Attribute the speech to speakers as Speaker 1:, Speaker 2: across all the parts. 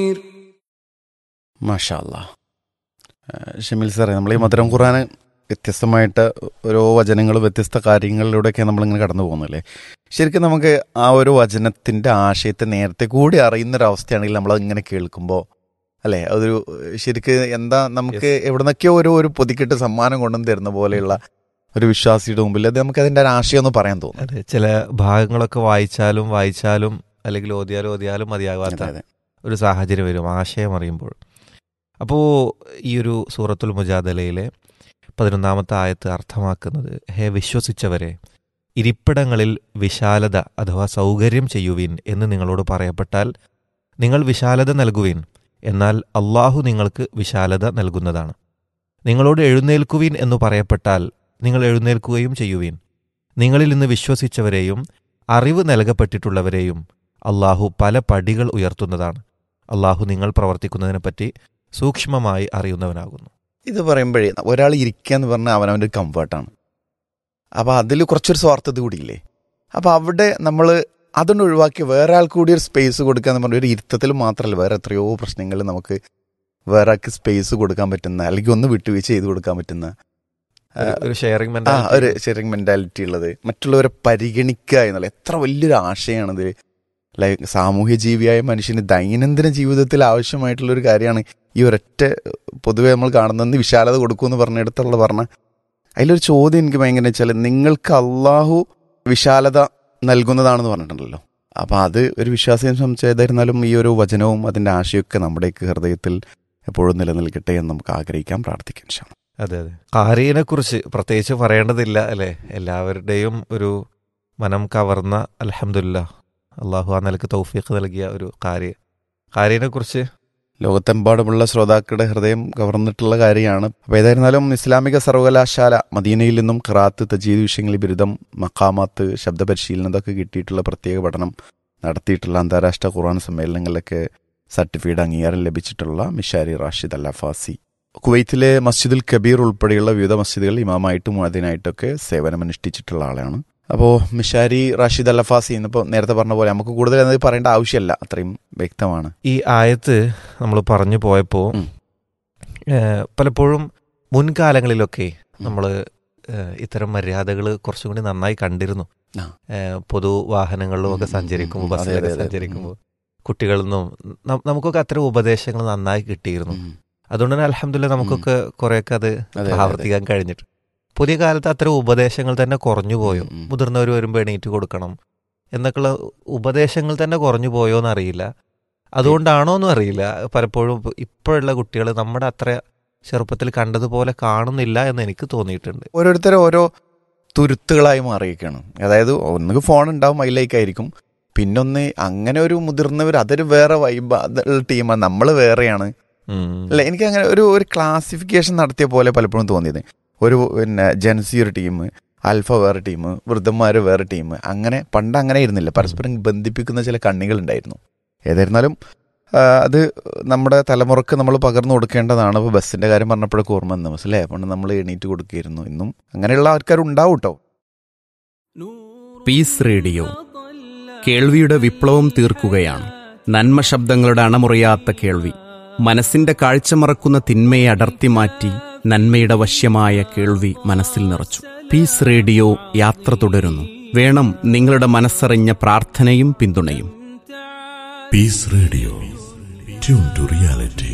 Speaker 1: മാഷാ അല്ലാ ഏഹ് ഷമീൽ സാറേ നമ്മൾ ഈ മധുരം ഖുറാൻ വ്യത്യസ്തമായിട്ട് ഓരോ വചനങ്ങൾ വ്യത്യസ്ത കാര്യങ്ങളിലൂടെയൊക്കെ നമ്മളിങ്ങനെ കടന്നു പോകുന്നല്ലേ ശരിക്കും നമുക്ക് ആ ഒരു വചനത്തിൻ്റെ ആശയത്തെ നേരത്തെ കൂടി അറിയുന്നൊരവസ്ഥയാണെങ്കിൽ നമ്മൾ ഇങ്ങനെ കേൾക്കുമ്പോൾ അല്ലേ അതൊരു ശരിക്ക് എന്താ നമുക്ക് എവിടുന്നൊക്കെയോ ഒരു ഒരു പൊതിക്കെട്ട് സമ്മാനം കൊണ്ടുവന്ന് തരുന്ന പോലെയുള്ള ഒരു വിശ്വാസിയുടെ മുമ്പിൽ അത് നമുക്ക് അതിൻ്റെ ഒരു ആശയം ഒന്ന് പറയാൻ തോന്നും
Speaker 2: അതെ ചില ഭാഗങ്ങളൊക്കെ വായിച്ചാലും വായിച്ചാലും അല്ലെങ്കിൽ ഓതിയാലും ഓതിയാലും മതിയാകാത്ത
Speaker 1: അതെ
Speaker 2: ഒരു സാഹചര്യം വരും ആശയം അറിയുമ്പോൾ അപ്പോൾ ഈ ഒരു സൂറത്തുൽ മുജാദലയിലെ പതിനൊന്നാമത്തെ ആയത്ത് അർത്ഥമാക്കുന്നത് ഹേ വിശ്വസിച്ചവരെ ഇരിപ്പിടങ്ങളിൽ വിശാലത അഥവാ സൗകര്യം ചെയ്യുവിൻ എന്ന് നിങ്ങളോട് പറയപ്പെട്ടാൽ നിങ്ങൾ വിശാലത നൽകുവിൻ എന്നാൽ അള്ളാഹു നിങ്ങൾക്ക് വിശാലത നൽകുന്നതാണ് നിങ്ങളോട് എഴുന്നേൽക്കുവിൻ എന്ന് പറയപ്പെട്ടാൽ നിങ്ങൾ എഴുന്നേൽക്കുകയും ചെയ്യുവിൻ നിങ്ങളിൽ നിന്ന് വിശ്വസിച്ചവരെയും അറിവ് നൽകപ്പെട്ടിട്ടുള്ളവരെയും അള്ളാഹു പല പടികൾ ഉയർത്തുന്നതാണ് അള്ളാഹു നിങ്ങൾ പ്രവർത്തിക്കുന്നതിനെപ്പറ്റി സൂക്ഷ്മമായി അറിയുന്നവനാകുന്നു
Speaker 1: ഇത് പറയുമ്പോഴേ ഒരാൾ ഇരിക്കുക എന്ന് പറഞ്ഞാൽ അവനവൻ്റെ ഒരു കംഫർട്ടാണ് അപ്പോൾ അതിൽ കുറച്ചൊരു സ്വാർത്ഥത കൂടിയില്ലേ അപ്പോൾ അവിടെ നമ്മൾ അതുകൊണ്ട് ഒഴിവാക്കി വേറെ ആൾക്ക് കൂടി ഒരു സ്പേസ് കൊടുക്കുക എന്ന് പറഞ്ഞ ഒരു ഇരുത്തത്തിൽ മാത്രമല്ല വേറെ എത്രയോ പ്രശ്നങ്ങൾ നമുക്ക് വേറെ ആൾക്ക് സ്പേസ് കൊടുക്കാൻ പറ്റുന്ന അല്ലെങ്കിൽ ഒന്ന് വിട്ടുവീഴ്ച ചെയ്ത് കൊടുക്കാൻ പറ്റുന്ന
Speaker 2: ഒരു- ഒരു ഷെയറിംഗ്
Speaker 1: ആ ഒരു ഷെയറിങ് മെന്റാലിറ്റി ഉള്ളത് മറ്റുള്ളവരെ പരിഗണിക്കുക എന്നുള്ള എത്ര വലിയൊരു ആശയമാണിത് ലൈക്ക് സാമൂഹ്യ ജീവിയായ മനുഷ്യന് ദൈനംദിന ജീവിതത്തിൽ ആവശ്യമായിട്ടുള്ള ഒരു കാര്യമാണ് ഈ ഒരൊറ്റ പൊതുവെ നമ്മൾ കാണുന്നത് വിശാലത കൊടുക്കുമെന്ന് പറഞ്ഞിടത്തുള്ള പറഞ്ഞ അതിലൊരു ചോദ്യം എനിക്ക് ഭയങ്കര വെച്ചാൽ നിങ്ങൾക്ക് അള്ളാഹു വിശാലത നൽകുന്നതാണെന്ന് പറഞ്ഞിട്ടുണ്ടല്ലോ അപ്പം അത് ഒരു വിശ്വാസിയെ സംബന്ധിച്ച് ഏതായിരുന്നാലും ഈ ഒരു വചനവും അതിൻ്റെ ആശയമൊക്കെ നമ്മുടെയൊക്കെ ഹൃദയത്തിൽ എപ്പോഴും നിലനിൽക്കട്ടെ എന്ന് നമുക്ക് ആഗ്രഹിക്കാം പ്രാർത്ഥിക്കാം ഇൻഷാ അല്ലാ.
Speaker 2: അതെ അതെ കാരീനെ കുറിച്ച് പ്രത്യേകിച്ച് പറയേണ്ടതില്ല അല്ലെ എല്ലാവരുടെയും ഒരു മനം കവർന്ന അലഹമില്ല അള്ളാഹു ആ നിലക്ക് തൗഫീഖ് നൽകിയ ഒരു കാര്യ കാരീനെ കുറിച്ച്
Speaker 1: ലോകത്തെമ്പാടുമുള്ള ശ്രോതാക്കളുടെ ഹൃദയം കവർന്നിട്ടുള്ള കാര്യമാണ് അപ്പോൾ ഏതായിരുന്നാലും ഇസ്ലാമിക സർവകലാശാല മദീനയിൽ നിന്നും ഖറാത്ത് തജീദ് വിഷയങ്ങളിൽ ബിരുദം മക്കാമാത്ത് ശബ്ദപരിശീലനം ഇതൊക്കെ കിട്ടിയിട്ടുള്ള പ്രത്യേക പഠനം നടത്തിയിട്ടുള്ള അന്താരാഷ്ട്ര ഖുർആൻ സമ്മേളനങ്ങളിലൊക്കെ സർട്ടിഫിക്കറ്റ് അംഗീകാരം ലഭിച്ചിട്ടുള്ള മിഷാരി റാഷിദ് അല്ലാഫാസി കുവൈത്തിലെ മസ്ജിദുൽ കബീർ ഉൾപ്പെടെയുള്ള വിവിധ മസ്ജിദുകൾ ഇമാമായിട്ടും മുഅദിനായിട്ടൊക്കെ സേവനമനുഷ്ഠിച്ചിട്ടുള്ള ആളാണ് അപ്പോൾ മിഷാരി റാഷിദ് അല്ലഫാസി എന്നിപ്പോൾ നേരത്തെ പറഞ്ഞ പോലെ നമുക്ക് കൂടുതൽ അത് പറയേണ്ട ആവശ്യമല്ല അത്രയും വ്യക്തമാണ്
Speaker 2: ഈ ആയത്ത് നമ്മൾ പറഞ്ഞു പോയപ്പോൾ
Speaker 1: ഉം.
Speaker 2: പലപ്പോഴും മുൻകാലങ്ങളിലൊക്കെ നമ്മൾ ഇത്തരം മര്യാദകൾ കുറച്ചും കൂടി നന്നായി കണ്ടിരുന്നു
Speaker 1: ആ.
Speaker 2: ഏഹ്, പൊതുവാഹനങ്ങളിലും ഒക്കെ
Speaker 1: ഉം, ഉം,
Speaker 2: സഞ്ചരിക്കുമ്പോൾ
Speaker 1: ഉം, അതെ,
Speaker 2: ബസ്സിലൊക്കെ
Speaker 1: അതെ, അതെ.
Speaker 2: സഞ്ചരിക്കുമ്പോൾ കുട്ടികളിൽ നിന്നും ന- നമുക്കൊക്കെ അത്തരം ഉപദേശങ്ങൾ നന്നായി കിട്ടിയിരുന്നു
Speaker 1: ഉം.
Speaker 2: അതുകൊണ്ട് തന്നെ അലഹമില്ല നമുക്കൊക്കെ കുറെയൊക്കെ അത്
Speaker 1: അതെ, അതെ.
Speaker 2: ആവർത്തിക്കാൻ കഴിഞ്ഞിട്ട് പുതിയ കാലത്ത് അത്തരം ഉപദേശങ്ങൾ തന്നെ കുറഞ്ഞു പോയോ
Speaker 1: ഉം, ഉം.
Speaker 2: മുതിർന്നവർ വരുമ്പോൾ എണീറ്റ് കൊടുക്കണം എന്നൊക്കെയുള്ള ഉപദേശങ്ങൾ തന്നെ കുറഞ്ഞു പോയോ എന്നറിയില്ല അതുകൊണ്ടാണോ എന്നും അറിയില്ല പലപ്പോഴും ഇപ്പ- ഇപ്പോഴുള്ള കുട്ടികൾ നമ്മുടെ അത്ര ചെറുപ്പത്തിൽ കണ്ടതുപോലെ കാണുന്നില്ല എന്ന് എനിക്ക് തോന്നിയിട്ടുണ്ട്
Speaker 1: ഓരോരുത്തരും ഓരോ തുരുത്തുകളായി മാറിയിരിക്കുകയാണ് അതായത് ഒന്നുകിൽ ഫോൺ ഉണ്ടാവും അതിലേക്കായിരിക്കും പിന്നൊന്ന് അങ്ങനെ ഒരു മുതിർന്നവർ അതൊരു വേറെ വൈബ് അതുള്ള ടീമാണ് നമ്മൾ വേറെയാണ്
Speaker 2: ഉം.
Speaker 1: അല്ല എനിക്ക് അങ്ങനെ ഒരു ഒരു ക്ലാസിഫിക്കേഷൻ നടത്തിയ പോലെ പലപ്പോഴും തോന്നിയത് ഒരു പിന്നെ ജെൻസി ഒരു ടീം ആൽഫ വേറെ ടീം വൃദ്ധന്മാർ വേറെ ടീം അങ്ങനെ പണ്ട് അങ്ങനെ ആയിരുന്നില്ല പരസ്പരം ബന്ധിപ്പിക്കുന്ന ചില കണ്ണികളുണ്ടായിരുന്നു ഏതായിരുന്നാലും ആ, അത് നമ്മുടെ തലമുറക്ക് നമ്മൾ പകർന്നു കൊടുക്കേണ്ടതാണ് ഇപ്പോൾ ബസ്സിന്റെ കാര്യം പറഞ്ഞപ്പോഴൊക്കെ ഓർമ്മ വന്നു മനസ്സിലേ പണ്ട് നമ്മൾ എണീറ്റ് കൊടുക്കുകയായിരുന്നു ഇന്നും അങ്ങനെയുള്ള ആൾക്കാരുണ്ടാവും കേട്ടോ
Speaker 3: പീസ് റേഡിയോ കേൾവിയുടെ വിപ്ലവം തീർക്കുകയാണ് നന്മ ശബ്ദങ്ങളുടെ അണമുറിയാത്ത കേൾവി മനസ്സിന്റെ കാഴ്ച മറക്കുന്ന തിന്മയെ അടർത്തി മാറ്റി നന്മയുടെ വശ്യമായ കേൾവി മനസ്സിൽ നിറച്ചു പീസ് റേഡിയോ യാത്ര തുടരുന്നു വേണം നിങ്ങളുടെ മനസ്സറിഞ്ഞ പ്രാർത്ഥനയും പിന്തുണയും
Speaker 4: Peace Radio. Tune to reality.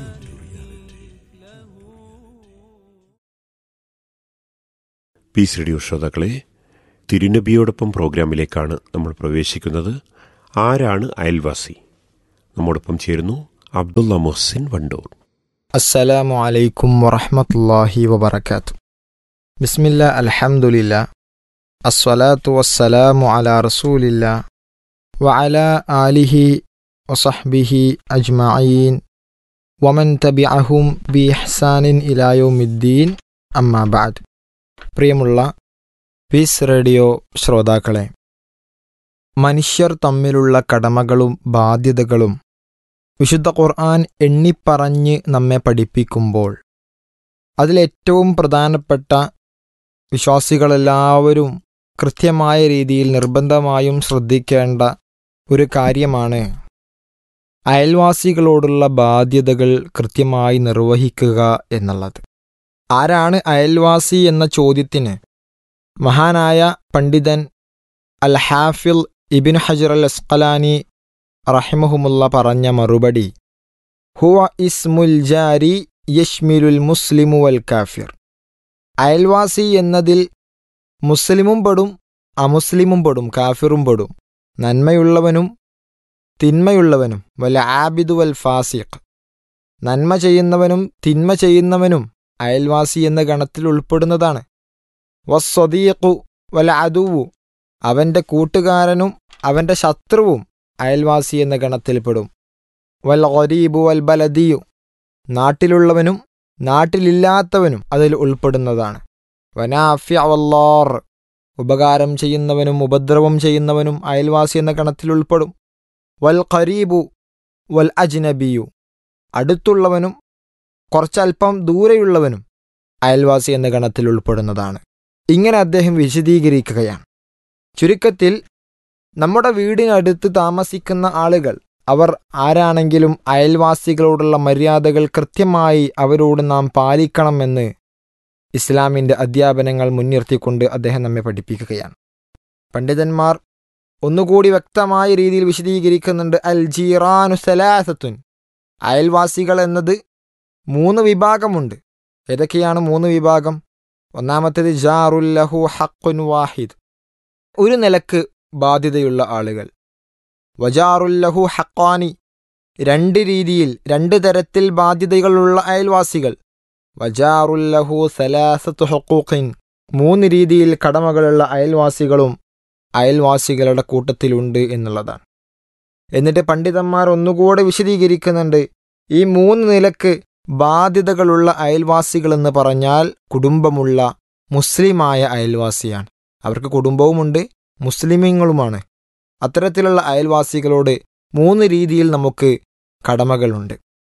Speaker 5: Peace radio ശ്രോതാക്കളെ തിരുനബിയോടൊപ്പം പ്രോഗ്രാമിലേക്കാണ് നമ്മൾ പ്രവേശിക്കുന്നത് ആരാണ് അയൽവാസി നമ്മോടൊപ്പം ചേരുന്നു അബ്ദുള്ള മുഹസിൻ വണ്ടൂർ
Speaker 6: السلام عليكم ورحمة الله وبركاته بسم الله الحمد لله الصلاة والسلام على رسول الله وعلى آله وصحبه أجمعين ومن تبعهم بإحسان إلى يوم الدين أما بعد പ്രിയമുള്ള പീസ് റേഡിയോ ശ്രോതാക്കളെ മനുഷ്യർ തമ്മിലുള്ള കടമകളും ബാധ്യതകളും വിശുദ്ധ ഖുർആൻ എണ്ണിപ്പറഞ്ഞ് നമ്മെ പഠിപ്പിക്കുമ്പോൾ അതിലേറ്റവും പ്രധാനപ്പെട്ട വിശ്വാസികളെല്ലാവരും കൃത്യമായ രീതിയിൽ നിർബന്ധമായും ശ്രദ്ധിക്കേണ്ട ഒരു കാര്യമാണ് അയൽവാസികളോടുള്ള ബാധ്യതകൾ കൃത്യമായി നിർവഹിക്കുക എന്നുള്ളത് ആരാണ് അയൽവാസി എന്ന ചോദ്യത്തിന് മഹാനായ പണ്ഡിതൻ അൽ ഹാഫിൽ ഇബിൻ ഹജർ അൽ അസ്കലാനി റഹിമഹുമുള്ള പറഞ്ഞ മറുപടി ഹുവ ഇസ്മുൽ ജാരി യഷ്മിലുൽ മുസ്ലിമു വൽ കാഫിർ അയൽവാസി എന്നതിൽ മുസ്ലിമും പെടും അമുസ്ലിമും പെടും കാഫിറും പെടും നന്മയുള്ളവനും തിന്മയുള്ളവനും വല്ല ആബിദു വൽ ഫാസിഖ് നന്മ ചെയ്യുന്നവനും തിന്മ ചെയ്യുന്നവനും അയൽവാസി എന്ന ഗണത്തിൽ ഉൾപ്പെടുന്നതാണ് വസ്വദീഖു വല അതുവു അവന്റെ കൂട്ടുകാരനും അവന്റെ ശത്രുവും അയൽവാസി എന്ന ഗണത്തിൽപ്പെടും വൽ ഗരീബു വൽ ബലദിയു നാട്ടിലുള്ളവനും നാട്ടിലില്ലാത്തവനും അതിൽ ഉൾപ്പെടുന്നതാണ് വനാഫ്യ വല്ലാർ ഉപകാരം ചെയ്യുന്നവനും ഉപദ്രവം ചെയ്യുന്നവനും അയൽവാസി എന്ന ഗണത്തിൽ ഉൾപ്പെടും വൽ ഖരീബു വൽ അജ്നബിയു അടുത്തുള്ളവനും കുറച്ചൽപ്പം ദൂരെയുള്ളവനും അയൽവാസി എന്ന ഗണത്തിൽ ഉൾപ്പെടുന്നതാണ് ഇങ്ങനെ അദ്ദേഹം വിശദീകരിക്കുകയാണ് ചുരുക്കത്തിൽ നമ്മുടെ വീടിനടുത്ത് താമസിക്കുന്ന ആളുകൾ അവർ ആരാണെങ്കിലും അയൽവാസികളോടുള്ള മര്യാദകൾ കൃത്യമായി അവരോട് നാം പാലിക്കണമെന്ന് ഇസ്ലാമിൻ്റെ അധ്യാപനങ്ങൾ മുൻനിർത്തിക്കൊണ്ട് അദ്ദേഹം നമ്മെ പഠിപ്പിക്കുകയാണ് പണ്ഡിതന്മാർ ഒന്നുകൂടി വ്യക്തമായ രീതിയിൽ വിശദീകരിക്കുന്നുണ്ട് അൽ ജീറാനു സലാസത്തുൻ അയൽവാസികൾ എന്നത് മൂന്ന് വിഭാഗമുണ്ട് ഏതൊക്കെയാണ് മൂന്ന് വിഭാഗം ഒന്നാമത്തേത് ജാറുല്ലഹു ഹക്കുൻ വാഹിദ് ഒരു നിലക്ക് ബാധ്യതയുള്ള ആളുകൾ വജാറുല്ലഹു ഹക്കാനി രണ്ട് രീതിയിൽ രണ്ട് തരത്തിൽ ബാധ്യതകളുള്ള അയൽവാസികൾ വജാറുല്ലഹു സലാസത്തു ഹക്കൂഖിൻ മൂന്ന് രീതിയിൽ കടമകളുള്ള അയൽവാസികളും അയൽവാസികളുടെ കൂട്ടത്തിലുണ്ട് എന്നുള്ളതാണ് എന്നിട്ട് പണ്ഡിതന്മാർ ഒന്നുകൂടെ വിശദീകരിക്കുന്നുണ്ട് ഈ മൂന്ന് നിലക്ക് ബാധ്യതകളുള്ള അയൽവാസികൾ എന്ന് പറഞ്ഞാൽ കുടുംബമുള്ള മുസ്ലിമായ അയൽവാസിയാണ് അവർക്ക് കുടുംബവുമുണ്ട് മുസ്ലിമീങ്ങളുമാണ് അത്തരത്തിലുള്ള അയൽവാസികളോട് മൂന്ന് രീതിയിൽ നമുക്ക് കടമകളുണ്ട്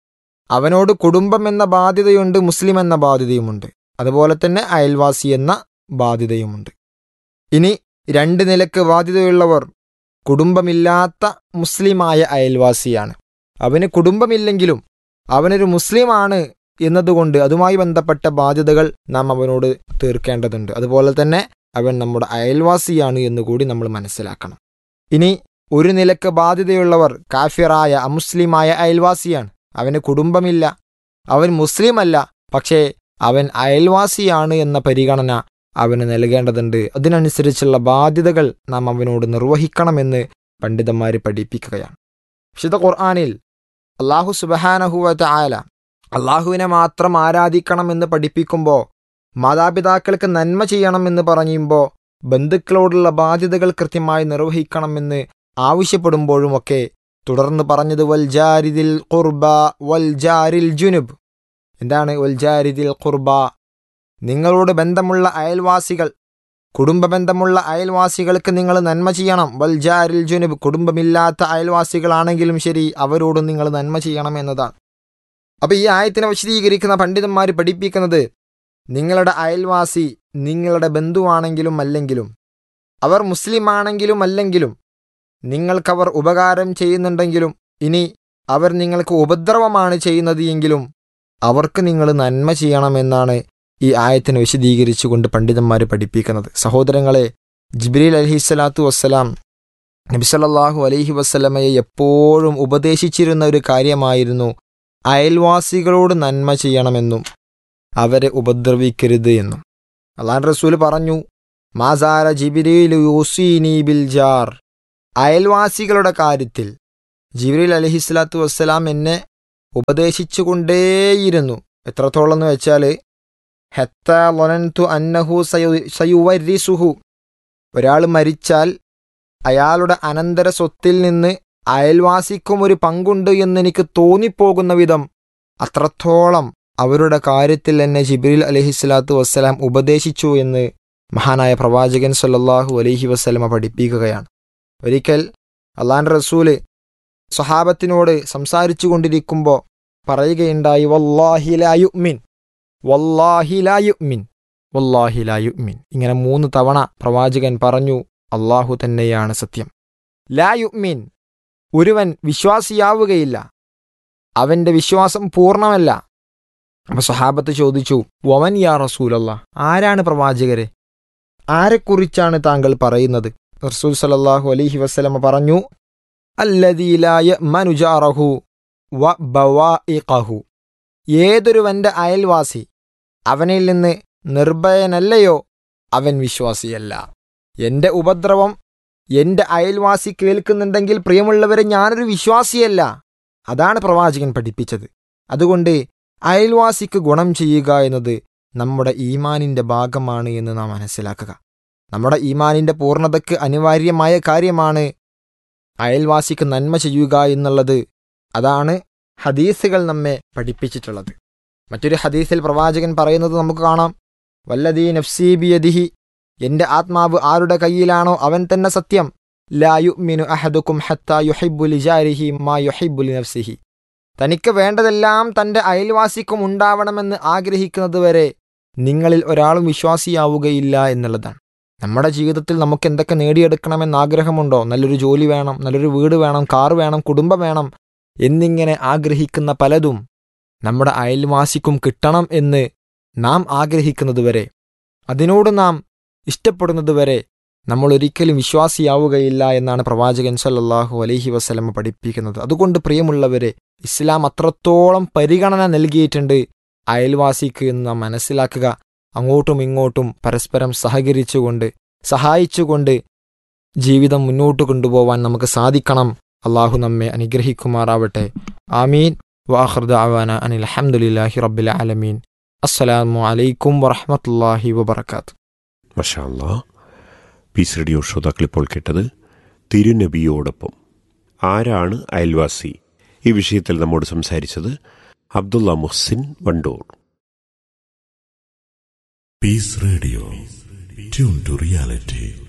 Speaker 6: അവനോട് കുടുംബം എന്ന ബാധ്യതയുണ്ട് മുസ്ലിം എന്ന ബാധ്യതയുമുണ്ട് അതുപോലെ തന്നെ അയൽവാസി എന്ന ബാധ്യതയുമുണ്ട് ഇനി രണ്ട് നിലക്ക് ബാധ്യതയുള്ളവർ കുടുംബമില്ലാത്ത മുസ്ലിമായ അയൽവാസിയാണ് അവന് കുടുംബമില്ലെങ്കിലും അവനൊരു മുസ്ലിമാണ് എന്നതുകൊണ്ട് അതുമായി ബന്ധപ്പെട്ട ബാധ്യതകൾ നാം അവനോട് തീർക്കേണ്ടതുണ്ട് അതുപോലെ തന്നെ അവൻ നമ്മുടെ അയൽവാസിയാണ് എന്നുകൂടി നമ്മൾ മനസ്സിലാക്കണം ഇനി ഒരു നിലക്ക് ബാധ്യതയുള്ളവർ കാഫിറായ അമുസ്ലിമായ അയൽവാസിയാണ് അവന് കുടുംബമില്ല അവൻ മുസ്ലിമല്ല പക്ഷേ അവൻ അയൽവാസിയാണ് എന്ന പരിഗണന അവന് നൽകേണ്ടതുണ്ട് അതിനനുസരിച്ചുള്ള ബാധ്യതകൾ നാം അവനോട് നിർവഹിക്കണമെന്ന് പണ്ഡിതന്മാർ പഠിപ്പിക്കുകയാണ് വിശുദ്ധ ഖുർആാനിൽ അള്ളാഹു സുബഹാനഹുവ ആയ അള്ളാഹുവിനെ മാത്രം ആരാധിക്കണമെന്ന് പഠിപ്പിക്കുമ്പോൾ മാതാപിതാക്കൾക്ക് നന്മ ചെയ്യണമെന്ന് പറയുമ്പോൾ ബന്ധുക്കളോടുള്ള ബാധ്യതകൾ കൃത്യമായി നിർവഹിക്കണമെന്ന് ആവശ്യപ്പെടുമ്പോഴുമൊക്കെ തുടർന്ന് പറഞ്ഞത് വൽ ജാരിദിൽ ഖുർബ വൽ ജാരിൽ ജുനുബ് എന്താണ് വൽ ജാരിദിൽ ഖുർബ നിങ്ങളോട് ബന്ധമുള്ള അയൽവാസികൾ കുടുംബ ബന്ധമുള്ള അയൽവാസികൾക്ക് നിങ്ങൾ നന്മ ചെയ്യണം വൽ ജാരിൽ ജുനുബ് കുടുംബമില്ലാത്ത അയൽവാസികളാണെങ്കിലും ശരി അവരോട് നിങ്ങൾ നന്മ ചെയ്യണം എന്നതാണ് അപ്പോൾ ഈ ആയത്തിനെ വിശദീകരിക്കുന്ന പണ്ഡിതന്മാർ പഠിപ്പിക്കുന്നത് നിങ്ങളുടെ അയൽവാസി നിങ്ങളുടെ ബന്ധുവാണെങ്കിലും അല്ലെങ്കിലും അവർ മുസ്ലിമാണെങ്കിലും അല്ലെങ്കിലും നിങ്ങൾക്കവർ ഉപകാരം ചെയ്യുന്നുണ്ടെങ്കിലും ഇനി അവർ നിങ്ങൾക്ക് ഉപദ്രവമാണ് ചെയ്യുന്നത് എങ്കിലും അവർക്ക് നിങ്ങൾ നന്മ ചെയ്യണമെന്നാണ് ഈ ആയത്തിനെ വിശദീകരിച്ചുകൊണ്ട് പണ്ഡിതന്മാർ പഠിപ്പിക്കുന്നത് സഹോദരങ്ങളെ ജിബ്രീൽ അലഹിസ്വലാത്തു വസ്സലാം നബിസല്ലാഹു അലൈഹി വസ്സലമയെ എപ്പോഴും ഉപദേശിച്ചിരുന്ന ഒരു കാര്യമായിരുന്നു അയൽവാസികളോട് നന്മ ചെയ്യണമെന്നും അവരെ ഉപദ്രവിക്കരുത് എന്നും അള്ളാൻ റസൂൽ പറഞ്ഞു മാസാര ജിബിരിൽ യൂസീനി ബിൽ ജാർ അയൽവാസികളുടെ കാര്യത്തിൽ ജിബ്രീൽ അലഹിസ്ലാത്തു വസ്സലാം എന്നെ ഉപദേശിച്ചുകൊണ്ടേയിരുന്നു എത്രത്തോളം എന്ന് വെച്ചാൽ ഹെത്ത ലൊനന്തു അന്നഹു സയു സയുവരിസുഹു ഒരാൾ മരിച്ചാൽ അയാളുടെ അനന്തര സ്വത്തിൽ നിന്ന് അയൽവാസിക്കും ഒരു പങ്കുണ്ട് എന്നെനിക്ക് തോന്നിപ്പോകുന്ന വിധം അത്രത്തോളം അവരുടെ കാര്യത്തിൽ എന്നെ ജിബ്രീൽ അലഹിസ്ലാത്തു വസ്സലാം ഉപദേശിച്ചു എന്ന് മഹാനായ പ്രവാചകൻ സല്ലല്ലാഹു അലൈഹി വസ്ലമ പഠിപ്പിക്കുകയാണ് ഒരിക്കൽ അള്ളാൻ റസൂല് സ്വഹാബത്തിനോട് സംസാരിച്ചു കൊണ്ടിരിക്കുമ്പോൾ പറയുകയുണ്ടായി വല്ലാഹിലായുമിൻ വല്ലാഹിലായുമിൻ വല്ലാഹിലായുമിൻ ഇങ്ങനെ മൂന്ന് തവണ പ്രവാചകൻ പറഞ്ഞു അള്ളാഹു തന്നെയാണ് സത്യം ലായുമിൻ ഒരുവൻ വിശ്വാസിയാവുകയില്ല അവന്റെ വിശ്വാസം പൂർണ്ണമല്ല അപ്പൊ സഹാബത്ത് ചോദിച്ചു വമൻ യാ റസൂലല്ല ആരാണ് പ്രവാചകരെ ആരെക്കുറിച്ചാണ് താങ്കൾ പറയുന്നത് റസൂൽ സലല്ലാഹു അലൈഹി വസ്ലമ പറഞ്ഞു അല്ലദീലായ മനുജാറഹു വ ബവാഇഖഹു ഏതൊരുവന്റെ അയൽവാസി അവനിൽ നിന്ന് നിർഭയനല്ലയോ അവൻ വിശ്വാസിയല്ല എന്റെ ഉപദ്രവം എന്റെ അയൽവാസി കേൾക്കുന്നുണ്ടെങ്കിൽ പ്രിയമുള്ളവരെ ഞാനൊരു വിശ്വാസിയല്ല അതാണ് പ്രവാചകൻ പഠിപ്പിച്ചത് അതുകൊണ്ട് അയൽവാസിക്ക് ഗുണം ചെയ്യുക എന്നത് നമ്മുടെ ഈമാനിന്റെ ഭാഗമാണ് എന്ന് നാം മനസ്സിലാക്കുക നമ്മുടെ ഈമാനിന്റെ പൂർണ്ണതയ്ക്ക് അനിവാര്യമായ കാര്യമാണ് അയൽവാസിക്ക് നന്മ ചെയ്യുക എന്നുള്ളത് അതാണ് ഹദീസുകൾ നമ്മെ പഠിപ്പിച്ചിട്ടുള്ളത് മറ്റൊരു ഹദീസിൽ പ്രവാചകൻ പറയുന്നത് നമുക്ക് കാണാം വല്ലദീ നഫ്സീ ബിയദിഹി എന്റെ ആത്മാവ് ആരുടെ കയ്യിലാണോ അവൻ തന്നെ സത്യം ലാ യുഅ്മിനു അഹദുക്കും ഹത്താ യുഹിബ്ബു ലിജാരിഹി മാ യുഹിബ്ബു ലിനഫ്സിഹി തനിക്ക് വേണ്ടതെല്ലാം തന്റെ അയൽവാസിക്കും ഉണ്ടാവണമെന്ന് ആഗ്രഹിക്കുന്നതുവരെ നിങ്ങളിൽ ഒരാളും വിശ്വാസിയാവുകയില്ല എന്നുള്ളതാണ് നമ്മുടെ ജീവിതത്തിൽ നമുക്ക് എന്തൊക്കെ നേടിയെടുക്കണമെന്ന് ആഗ്രഹമുണ്ടോ നല്ലൊരു ജോലി വേണം നല്ലൊരു വീട് വേണം കാർ വേണം കുടുംബം വേണം എന്നിങ്ങനെ ആഗ്രഹിക്കുന്ന പലതും നമ്മുടെ അയൽവാസിക്കും കിട്ടണം എന്ന് നാം ആഗ്രഹിക്കുന്നതുവരെ അതിനോട് നാം ഇഷ്ടപ്പെടുന്നതുവരെ നമ്മൾ ഒരിക്കലും വിശ്വാസിയാവുകയില്ല എന്നാണ് പ്രവാചകൻ സല്ലല്ലാഹു അലൈഹി വസല്ലമ പഠിപ്പിക്കുന്നത് അതുകൊണ്ട് പ്രിയമുള്ളവരെ ഇസ്ലാം അത്രത്തോളം പരിഗണന നൽകിയിട്ടുണ്ട് അയൽവാസിക്ക് എന്ന് നാം മനസ്സിലാക്കുക അങ്ങോട്ടും ഇങ്ങോട്ടും പരസ്പരം സഹകരിച്ചുകൊണ്ട് സഹായിച്ചുകൊണ്ട് ജീവിതം മുന്നോട്ട് കൊണ്ടുപോവാൻ നമുക്ക് സാധിക്കണം അള്ളാഹു നമ്മെ അനുഗ്രഹിക്കുമാറാവട്ടെ ആമീൻ വാഹൃദ അവാന അനിൽ അഹമ്മദില്ലാഹി റബ്ബിൽ ആലമീൻ അസ്സലാമു അലൈക്കും വറഹമത്തല്ലാഹി വബർക്കാത്ത്
Speaker 5: മഷാ അല്ലാ പീസ് റേഡിയോ ശ്രോതാക്കൾ ഇപ്പോൾ കേട്ടത് തിരുനബിയോടൊപ്പം ആരാണ് അയൽവാസി ഈ വിഷയത്തിൽ നമ്മോട് സംസാരിച്ചത് Abdulla Muhsin Wandoor
Speaker 4: Peace Radio. Tune to reality.